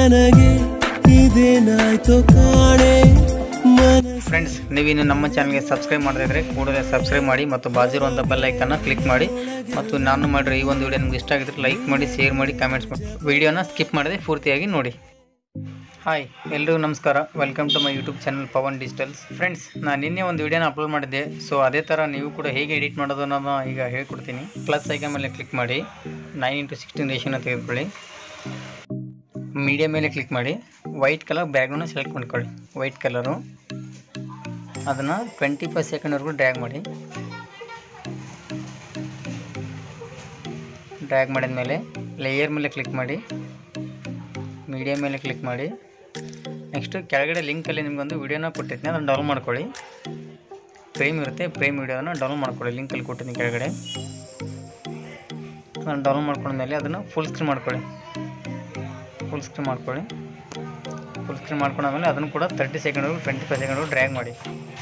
ನನಗೆ ಇದೇನಾಯ್ತು ಕಾಣೆ ಮನ ಫ್ರೆಂಡ್ಸ್ ನೀವಿನ್ನು ನಮ್ಮ ಚಾನಲ್ಗೆ ಸಬ್ಸ್ಕ್ರೈಬ್ ಮಾಡದಿದ್ರೆ ಕೂಡಲೇ ಸಬ್ಸ್ಕ್ರೈಬ್ ಮಾಡಿ ಮತ್ತು ಬಾಜಿರುವಂಥ ಬೆಲ್ ಐಕನ್ನ ಕ್ಲಿಕ್ ಮಾಡಿ ಮತ್ತು ನಾನು ಮಾಡಿರೋ ಈ ಒಂದು ವಿಡಿಯೋ ನಿಮ್ಗೆ ಇಷ್ಟ ಆಗಿದ್ರೆ ಲೈಕ್ ಮಾಡಿ ಶೇರ್ ಮಾಡಿ ಕಾಮೆಂಟ್ಸ್ ಮಾಡಿ ವಿಡಿಯೋನ ಸ್ಕಿಪ್ ಮಾಡದೆ ಪೂರ್ತಿಯಾಗಿ ನೋಡಿ ಹಾಯ್ ಎಲ್ರಿಗೂ ನಮಸ್ಕಾರ welcome to my YouTube channel Pavan digitals friends ನಾನು ನಿನ್ನೆ ಒಂದು ವಿಡಿಯೋನ ಅಪ್ಲೋಡ್ ಮಾಡಿದ್ದೆ ಸೊ ಅದೇ ಥರ ನೀವು ಕೂಡ ಹೇಗೆ ಎಡಿಟ್ ಮಾಡೋದು ಅನ್ನೋದನ್ನ ಈಗ ಹೇಳ್ಕೊಡ್ತೀನಿ ಪ್ಲಸ್ ಐಕನ್ ಮೇಲೆ ಕ್ಲಿಕ್ ಮಾಡಿ ನೈನ್ ಇಂಟು ಸಿಕ್ಸ್ಟೀನ್ ರೇಷನ್ನ ತೆಗೆದುಕೊಳ್ಳಿ ಮೀಡಿಯಾ ಮೇಲೆ ಕ್ಲಿಕ್ ಮಾಡಿ ವೈಟ್ ಕಲರ್ ಬ್ಯಾಗ್ರೌಂಡ್ನ ಸೆಲೆಕ್ಟ್ ಮಾಡ್ಕೊಳ್ಳಿ ವೈಟ್ ಕಲರು ಅದನ್ನು ಟ್ವೆಂಟಿ ಫೈವ್ ಸೆಕೆಂಡ್ವರೆಗೂ ಡ್ರ್ಯಾಗ್ ಮಾಡಿ ಡ್ರ್ಯಾಗ್ ಮಾಡಿದ ಮೇಲೆ ಲೇಯರ್ ಮೇಲೆ ಕ್ಲಿಕ್ ಮಾಡಿ ಮೀಡಿಯಾ ಮೇಲೆ ಕ್ಲಿಕ್ ಮಾಡಿ ನೆಕ್ಸ್ಟ್ ಕೆಳಗಡೆ ಲಿಂಕಲ್ಲಿ ನಿಮಗೊಂದು ವೀಡಿಯೋನ ಕೊಟ್ಟಿರ್ತೀನಿ ಅದನ್ನು ಡೌನ್ಲೋಡ್ ಮಾಡ್ಕೊಳ್ಳಿ ಫ್ರೇಮ್ ಇರುತ್ತೆ ಫ್ರೇಮ್ ವೀಡಿಯೋನ ಡೌನ್ಲೋಡ್ ಮಾಡ್ಕೊಳ್ಳಿ ಲಿಂಕಲ್ಲಿ ಕೊಟ್ಟಿದ್ದೀನಿ ಕೆಳಗಡೆ ಅದನ್ನು ಡೌನ್ಲೋಡ್ ಮಾಡ್ಕೊಂಡ್ಮೇಲೆ ಅದನ್ನು ಫುಲ್ ಸ್ಕ್ರೀನ್ ಮಾಡ್ಕೊಳ್ಳಿ ಫುಲ್ ಸ್ಕ್ರೀನ್ ಮಾಡ್ಕೊಳ್ಳಿ ಫುಲ್ ಸ್ಕ್ರೀನ್ ಮಾಡ್ಕೊಂಡಾದ್ಮೇಲೆ ಅದನ್ನು ಕೂಡ ತರ್ಟಿ ಸೆಕೆಂಡ್ವರೆಗೂ ಟ್ವೆಂಟಿ ಫೈವ್ ಸೆಕೆಂಡ್ವರೆಗೂ ಡ್ರ್ಯಾಗ್ ಮಾಡಿ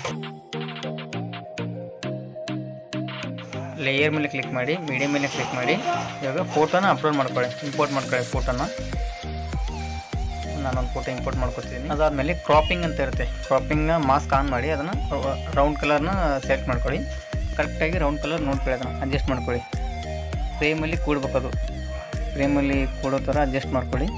ಲೇಯರ್ ಮೇಲೆ ಕ್ಲಿಕ್ ಮಾಡಿ ಮೀಡಿಯಾ ಮೇಲೆ ಕ್ಲಿಕ್ ಮಾಡಿ ಇವಾಗ ಫೋಟೋನ ಅಪ್ಲೋಡ್ ಮಾಡ್ಕೊಳ್ಳಿ ಇಂಪೋರ್ಟ್ ಮಾಡ್ಕೊಳ್ಳಿ ಫೋಟೋನ ನಾನೊಂದು ಫೋಟೋ ಇಂಪೋರ್ಟ್ ಮಾಡ್ಕೊತೀನಿ ಅದಾದಮೇಲೆ ಕ್ರಾಪಿಂಗ್ ಅಂತ ಇರುತ್ತೆ ಕ್ರಾಪಿಂಗ್ನ ಮಾಸ್ಕ್ ಆನ್ ಮಾಡಿ ಅದನ್ನು ರೌಂಡ್ ಕಲರ್ನ ಸೆಲೆಕ್ಟ್ ಮಾಡ್ಕೊಳ್ಳಿ ಕರೆಕ್ಟಾಗಿ ರೌಂಡ್ ಕಲರ್ ನೋಡ್ಕೊಳ್ಳಿ ಅದನ್ನು ಅಡ್ಜಸ್ಟ್ ಮಾಡ್ಕೊಳ್ಳಿ ಫ್ರೇಮಲ್ಲಿ ಕೂಡ್ಬೇಕು ಅದು ಫ್ರೇಮಲ್ಲಿ ಕೂಡೋ ಥರ ಅಡ್ಜಸ್ಟ್ ಮಾಡ್ಕೊಳ್ಳಿ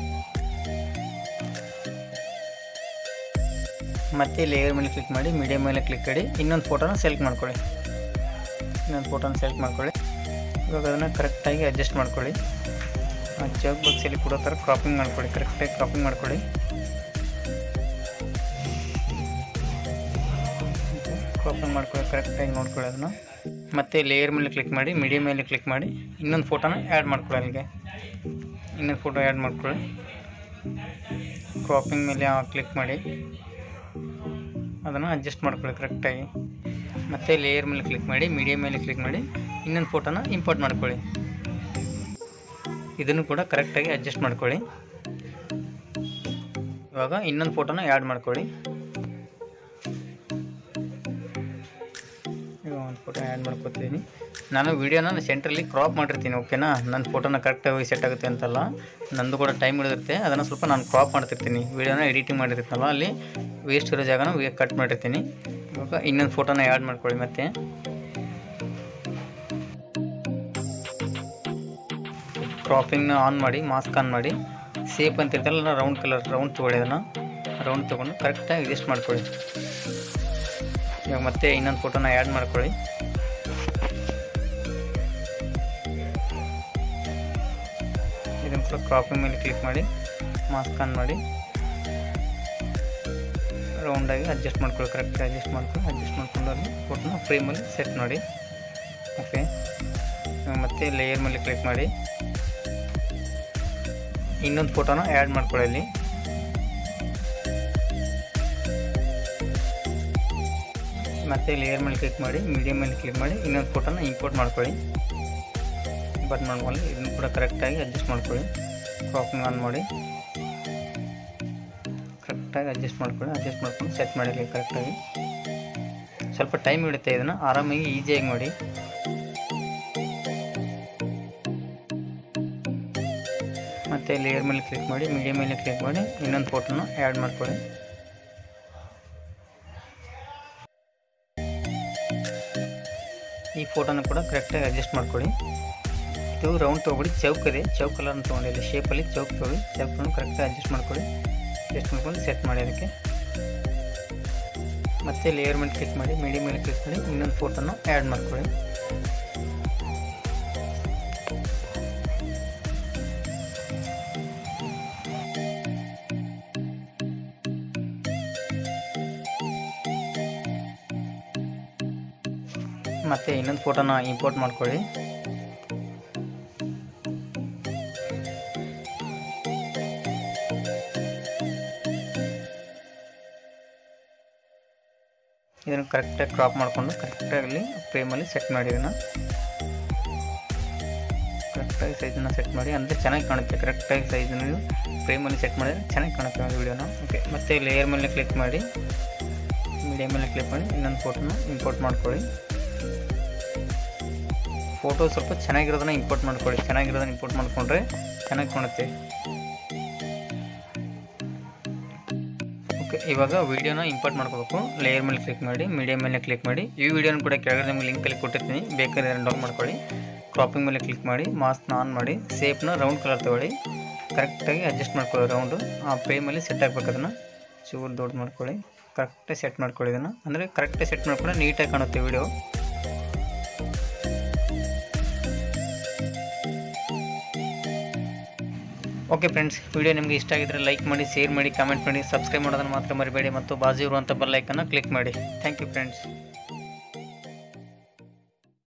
ಮತ್ತೆ ಲೇಯರ್ ಮೇಲೆ ಕ್ಲಿಕ್ ಮಾಡಿ ಮೀಡಿಯಾ ಮೇಲೆ ಕ್ಲಿಕ್ ಮಾಡಿ ಇನ್ನೊಂದು ಫೋಟೋನ ಸೆಲೆಕ್ಟ್ ಮಾಡ್ಕೊಳ್ಳಿ ಇನ್ನೊಂದು ಫೋಟೋನ ಸೆಲೆಕ್ಟ್ ಮಾಡ್ಕೊಳ್ಳಿ ಇವಾಗ ಅದನ್ನು ಕರೆಕ್ಟಾಗಿ ಅಡ್ಜಸ್ಟ್ ಮಾಡ್ಕೊಳ್ಳಿ ಆ ಜಗ್ ಬಾಕ್ಸಲ್ಲಿ ಕೊಡೋ ಥರ ಕ್ರಾಪಿಂಗ್ ಮಾಡ್ಕೊಳ್ಳಿ ಕರೆಕ್ಟಾಗಿ ಕ್ರಾಪಿಂಗ್ ಮಾಡ್ಕೊಳ್ಳಿ ಕ್ರಾಪಿಂಗ್ ಮಾಡ್ಕೊಳ್ಳಿ ಕರೆಕ್ಟಾಗಿ ನೋಡ್ಕೊಳ್ಳಿ ಅದನ್ನು ಮತ್ತೆ ಲೇಯರ್ ಮೇಲೆ ಕ್ಲಿಕ್ ಮಾಡಿ ಮೀಡಿಯಾ ಮೇಲೆ ಕ್ಲಿಕ್ ಮಾಡಿ ಇನ್ನೊಂದು ಫೋಟೋನ ಆ್ಯಡ್ ಮಾಡ್ಕೊಳ್ಳಿ ಅಲ್ಲಿಗೆ ಇನ್ನೊಂದು ಫೋಟೋ ಆ್ಯಡ್ ಮಾಡ್ಕೊಳ್ಳಿ ಕ್ರಾಪಿಂಗ್ ಮೇಲೆ ಕ್ಲಿಕ್ ಮಾಡಿ ಅದನ್ನು ಅಡ್ಜಸ್ಟ್ ಮಾಡ್ಕೊಳ್ಳಿ ಕರೆಕ್ಟಾಗಿ ಮತ್ತು ಲೇಯರ್ ಮೇಲೆ ಕ್ಲಿಕ್ ಮಾಡಿ ಮೀಡಿಯಾ ಮೇಲೆ ಕ್ಲಿಕ್ ಮಾಡಿ ಇನ್ನೊಂದು ಫೋಟೋನ ಇಂಪೋರ್ಟ್ ಮಾಡ್ಕೊಳ್ಳಿ ಇದನ್ನು ಕೂಡ ಕರೆಕ್ಟಾಗಿ ಅಡ್ಜಸ್ಟ್ ಮಾಡ್ಕೊಳ್ಳಿ ಇವಾಗ ಇನ್ನೊಂದು ಫೋಟೋನ ಆ್ಯಡ್ ಮಾಡ್ಕೊಳ್ಳಿ ಈಗ ಒಂದು ಫೋಟೋ ಆ್ಯಡ್ ಮಾಡ್ಕೊತೀನಿ ನಾನು ವೀಡಿಯೋನ ಸೆಂಟ್ರಲ್ಲಿ ಕ್ರಾಪ್ ಮಾಡಿರ್ತೀನಿ ಓಕೆನಾ ನನ್ನ ಫೋಟೋನ ಕರೆಕ್ಟಾಗಿ ಸೆಟ್ ಆಗುತ್ತೆ ಅಂತಲ್ಲ ನಂದು ಕೂಡ ಟೈಮ್ ಹಿಡಿದಿರುತ್ತೆ ಅದನ್ನು ಸ್ವಲ್ಪ ನಾನು ಕ್ರಾಪ್ ಮಾಡ್ತಿರ್ತೀನಿ ವೀಡಿಯೋನ ಎಡಿಟಿಂಗ್ ಮಾಡಿರ್ತೀನಲ್ಲ ಅಲ್ಲಿ ವೇಸ್ಟ್ ಇರೋ ಜಾಗನ ಕಟ್ ಮಾಡಿರ್ತೀನಿ ಇವಾಗ ಇನ್ನೊಂದು ಫೋಟೋನ ಆ್ಯಡ್ ಮಾಡ್ಕೊಳ್ಳಿ ಮತ್ತೆ ಕ್ರಾಪಿಂಗ್ನ ಆನ್ ಮಾಡಿ ಮಾಸ್ಕ್ ಆನ್ ಮಾಡಿ ಸೇಪ್ ಅಂತ ಇರ್ತಲ್ಲ ರೌಂಡ್ ಕಲರ್ ರೌಂಡ್ ತೊಗೊಳ್ಳಿ ಅದನ್ನು ರೌಂಡ್ ತೊಗೊಂಡು ಕರೆಕ್ಟಾಗಿ ಅಡ್ಜಸ್ಟ್ ಮಾಡ್ಕೊಳ್ಳಿ ಇವಾಗ ಮತ್ತೆ ಇನ್ನೊಂದು ಫೋಟೋನ ಆ್ಯಡ್ ಮಾಡ್ಕೊಳ್ಳಿ ಇದನ್ನು ಕೂಡ ಕ್ರಾಪಿಂಗ್ ಮೇಲೆ ಕ್ಲಿಕ್ ಮಾಡಿ ಮಾಸ್ಕ್ ಆನ್ ಮಾಡಿ ರೌಂಡಾಗಿ ಅಡ್ಜಸ್ಟ್ ಮಾಡ್ಕೊಳ್ಳಿ ಕರೆಕ್ಟಾಗಿ ಅಡ್ಜಸ್ಟ್ ಮಾಡ್ಕೊಂಡು ಅಡ್ಜಸ್ಟ್ ಮಾಡ್ಕೊಂಡು ಅಲ್ಲಿ ಫೋಟೋನ ಫ್ರೇಮಲ್ಲಿ ಸೆಟ್ ಮಾಡಿ ಓಕೆ ಮತ್ತೆ ಲೇಯರ್ ಮೇಲೆ ಕ್ಲಿಕ್ ಮಾಡಿ ಇನ್ನೊಂದು ಫೋಟೋನ ಆ್ಯಡ್ ಮಾಡ್ಕೊಳ್ಳಿ ಅಲ್ಲಿ ಮತ್ತೆ ಲೇಯರ್ ಮೇಲೆ ಕ್ಲಿಕ್ ಮಾಡಿ ಮೀಡಿಯಮ್ ಮೇಲೆ ಕ್ಲಿಕ್ ಮಾಡಿ ಇನ್ನೊಂದು ಫೋಟೋನ ಇಂಪೋರ್ಟ್ ಮಾಡ್ಕೊಳ್ಳಿ ಬಟ್ ಮಾಡ್ಕೊಳ್ಳಿ ಇದನ್ನು ಕೂಡ ಕರೆಕ್ಟಾಗಿ ಅಡ್ಜಸ್ಟ್ ಮಾಡ್ಕೊಳ್ಳಿ ಕ್ರಾಪಿಂಗ್ ಆನ್ ಮಾಡಿ ಕರೆಕ್ಟಾಗಿ ಅಡ್ಜಸ್ಟ್ ಮಾಡ್ಕೊಳ್ಳಿ ಅಡ್ಜಸ್ಟ್ ಮಾಡ್ಕೊಂಡು ಸೆಟ್ ಮಾಡಿರಲಿ ಕರೆಕ್ಟಾಗಿ ಸ್ವಲ್ಪ ಟೈಮ್ ಹಿಡಿತೆ ಇದನ್ನು ಆರಾಮಾಗಿ ಈಸಿಯಾಗಿ ಮಾಡಿ ಮತ್ತು ಲೇಯರ್ ಮೇಲೆ ಕ್ಲಿಕ್ ಮಾಡಿ ಮೀಡಿಯಾ ಮೇಲೆ ಕ್ಲಿಕ್ ಮಾಡಿ ಇನ್ನೊಂದು ಫೋಟೋನ ಆ್ಯಡ್ ಮಾಡ್ಕೊಳ್ಳಿ ಈ ಫೋಟೋನ ಕೂಡ ಕರೆಕ್ಟಾಗಿ ಅಡ್ಜಸ್ಟ್ ಮಾಡ್ಕೊಳ್ಳಿ ಇದು ರೌಂಡ್ ತೊಗೊಬಿಡಿ ಚೌಕ್ ಇದೆ ಚೌಕ್ ಕಲರ್ನ ತೊಗೊಂಡು ಇಲ್ಲಿ ಶೇಪಲ್ಲಿ ಚೌಕ್ ತೊಗೊಳ್ಳಿ ಚೌಕ್ ತೊಗೊಂಡು ಕರೆಕ್ಟಾಗಿ ಅಡ್ಜಸ್ಟ್ ಮಾಡ್ಕೊಳ್ಳಿ ಅಡ್ಜಸ್ಟ್ ಮಾಡ್ಕೊಂಡು ಸೆಟ್ ಮಾಡಿ ಅದಕ್ಕೆ ಮತ್ತೆ ಲೇಯರ್ ಮೇಲೆ ಕ್ಲಿಕ್ ಮಾಡಿ ಮೀಡಿಯಾ ಮೇಲೆ ಕ್ಲಿಕ್ ಮಾಡಿ ಇನ್ನೊಂದು ಫೋಟೋನ ಆ್ಯಡ್ ಮಾಡ್ಕೊಳ್ಳಿ ಮತ್ತು ಇನ್ನೊಂದು ಫೋಟೋನ ಇಂಪೋರ್ಟ್ ಮಾಡ್ಕೊಳ್ಳಿ ಇದನ್ನು ಕರೆಕ್ಟಾಗಿ ಕ್ರಾಪ್ ಮಾಡಿಕೊಂಡು ಕರೆಕ್ಟಾಗಿ ಫ್ರೇಮಲ್ಲಿ ಸೆಟ್ ಮಾಡಿ ಇದನ್ನು ಕರೆಕ್ಟಾಗಿ ಸೈಜನ್ನು ಸೆಟ್ ಮಾಡಿ ಅಂದರೆ ಚೆನ್ನಾಗಿ ಕಾಣುತ್ತೆ ಕರೆಕ್ಟಾಗಿ ಸೈಜನ್ನು ಫ್ರೇಮಲ್ಲಿ ಸೆಟ್ ಮಾಡಿದ್ರೆ ಚೆನ್ನಾಗಿ ಕಾಣುತ್ತೆ ಒಂದು ವೀಡಿಯೋನ ಓಕೆ ಮತ್ತು ಲೇಯರ್ ಮೇಲೆ ಕ್ಲಿಕ್ ಮಾಡಿ ಮೀಡಿಯಾ ಮೇಲೆ ಕ್ಲಿಕ್ ಮಾಡಿ ಇನ್ನೊಂದು ಫೋಟೋನ ಇಂಪೋರ್ಟ್ ಮಾಡ್ಕೊಳ್ಳಿ ಫೋಟೋ ಸ್ವಲ್ಪ ಚೆನ್ನಾಗಿರೋದನ್ನ ಇಂಪೋರ್ಟ್ ಮಾಡ್ಕೊಳ್ಳಿ ಚೆನ್ನಾಗಿರೋದನ್ನ ಇಂಪೋರ್ಟ್ ಮಾಡಿಕೊಂಡ್ರೆ ಚೆನ್ನಾಗಿ ಕಾಣುತ್ತೆ ಇವಾಗ ವಿಡಿಯೋನ ಇಂಪೋರ್ಟ್ ಮಾಡ್ಕೋಬೇಕು ಲೇಯರ್ ಮೇಲೆ ಕ್ಲಿಕ್ ಮಾಡಿ ಮೀಡಿಯಮ್ ಮೇಲೆ ಕ್ಲಿಕ್ ಮಾಡಿ ಈ ವಿಡಿಯೋನ ಕೂಡ ಕೆಳಗಡೆ ನಿಮಗೆ ಲಿಂಕಲ್ಲಿ ಕೊಟ್ಟಿರ್ತೀನಿ ಬೇಕಾದ್ರೆ ಡೌನ್ ಮಾಡ್ಕೊಳ್ಳಿ ಕ್ರಾಪಿಂಗ್ ಮೇಲೆ ಕ್ಲಿಕ್ ಮಾಡಿ ಮಾಸ್ಕ್ನ ಆನ್ ಮಾಡಿ ಸೇಪ್ನ ರೌಂಡ್ ಕಲರ್ ತೊಗೊಳ್ಳಿ ಕರೆಕ್ಟಾಗಿ ಅಡ್ಜಸ್ಟ್ ಮಾಡ್ಕೊಳ್ಳಿ ರೌಂಡು ಆ ಫ್ರೇಮಲ್ಲಿ ಸೆಟ್ ಆಗ್ಬೇಕು ಅದನ್ನು ಚೂರು ದೊಡ್ಡ ಮಾಡ್ಕೊಳ್ಳಿ ಕರೆಕ್ಟಾಗಿ ಸೆಟ್ ಮಾಡ್ಕೊಳ್ಳಿ ಇದನ್ನು ಅಂದರೆ ಕರೆಕ್ಟಾಗಿ ಸೆಟ್ ಮಾಡ್ಕೊಂಡ್ರೆ ನೀಟಾಗಿ ಕಾಣುತ್ತೆ ವಿಡಿಯೋ ಓಕೆ ಫ್ರೆಂಡ್ಸ್ ವಿಡಿಯೋ ನಿಮಗೆ ಇಷ್ಟ ಆಗಿದ್ರೆ ಲೈಕ್ ಮಾಡಿ ಶೇರ್ ಮಾಡಿ ಕಾಮೆಂಟ್ ಮಾಡಿ ಸಬ್ಸ್ಕ್ರೈಬ್ ಮಾಡೋದನ್ನು ಮಾತ್ರ ಮರಿಬೇಡಿ ಮತ್ತು ಬಾಜು ಇರುವಂಥ ಬೆಲ್ ಐಕನ್ನ ಕ್ಲಿಕ್ ಮಾಡಿ ಥ್ಯಾಂಕ್ ಯು ಫ್ರೆಂಡ್ಸ್